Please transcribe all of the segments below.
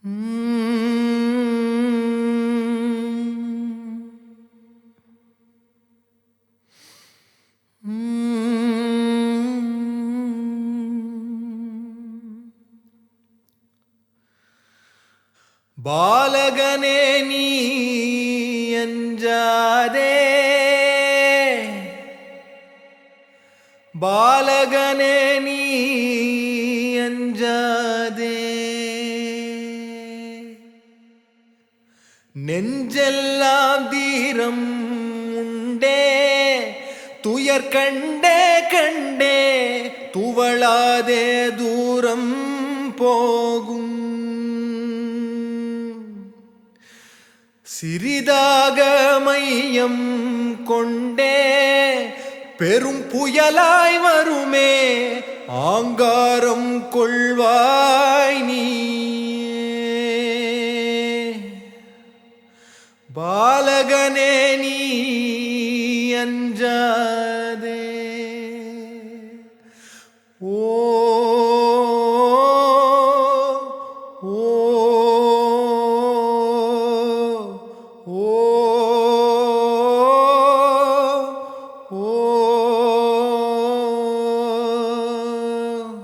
பாலகனே நீ அஞ்சாதே பாலகனே நீ அஞ்சாதே நெஞ்செல்லாம் தீரம் உண்டே துயர் கண்டே கண்டே துவளாதே தூரம் போகும் சிறிதாக மையம் கொண்டே பெரும் புயலாய் வருமே ஆங்காரம் கொள்வாய் நீ பாலகனே நீ அஞ்சாதே ஓ ஓ ஓ ஓ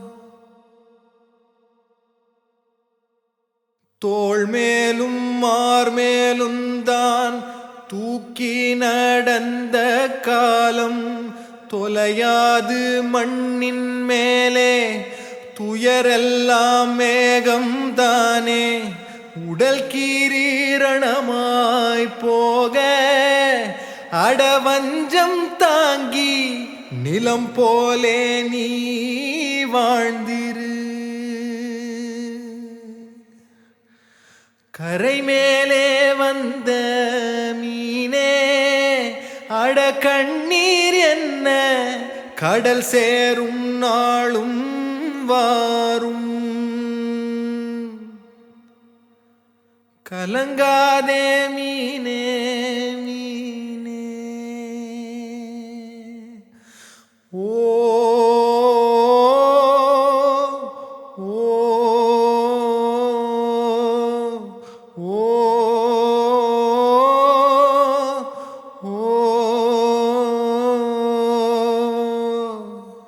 தோள் மேலும் மார் மேலும் தான் தூக்கி நடந்த காலம் தொலையாது மண்ணின் மேலே துயரெல்லாம் மேகம் தானே உடல் கீரீரணமாய் போக அடவஞ்சம் தாங்கி நிலம் போலே நீ வாழ்ந்திரு கரை மேலே வந்த மீனே அட கண்ணீர் என்ன கடல் சேரும் நாளும் வாரும் கலங்காதே மீனே மீனே ஓ ஓ ஓ ஓ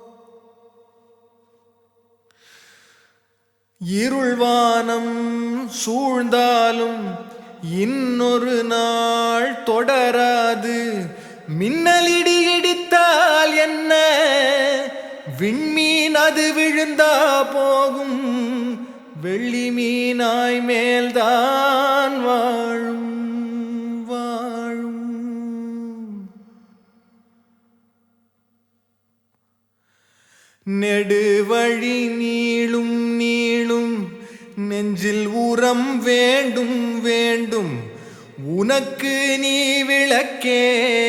இருள்வானம் சூழ்ந்தாலும் இன்னொரு நாள் தொடராது மின்னலிடி இடித்தால் என்ன விண்மீன் அது விழுந்தா போகும் வெள்ளி மீனாய் மேல்தான் வாழும் வாழும் நெடுவழி நீளும் நீளும் நெஞ்சில் உரம் வேண்டும் வேண்டும் உனக்கு நீ விளக்கே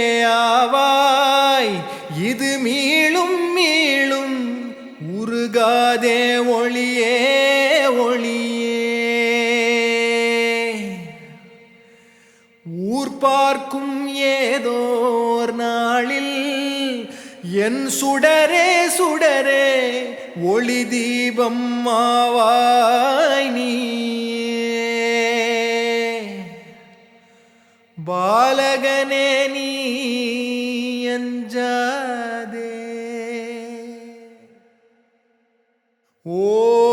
ஆவாய் இது மீளும் மீளும் உருகாதே ஒளியே ஒளியே ஊர் பார்க்கும் ஏதோர் நாளில் என் சுடரே சுடரே ஒளி தீபம் மாவாய் நீ பாலகனே நீ அஞ்சாதே ஓ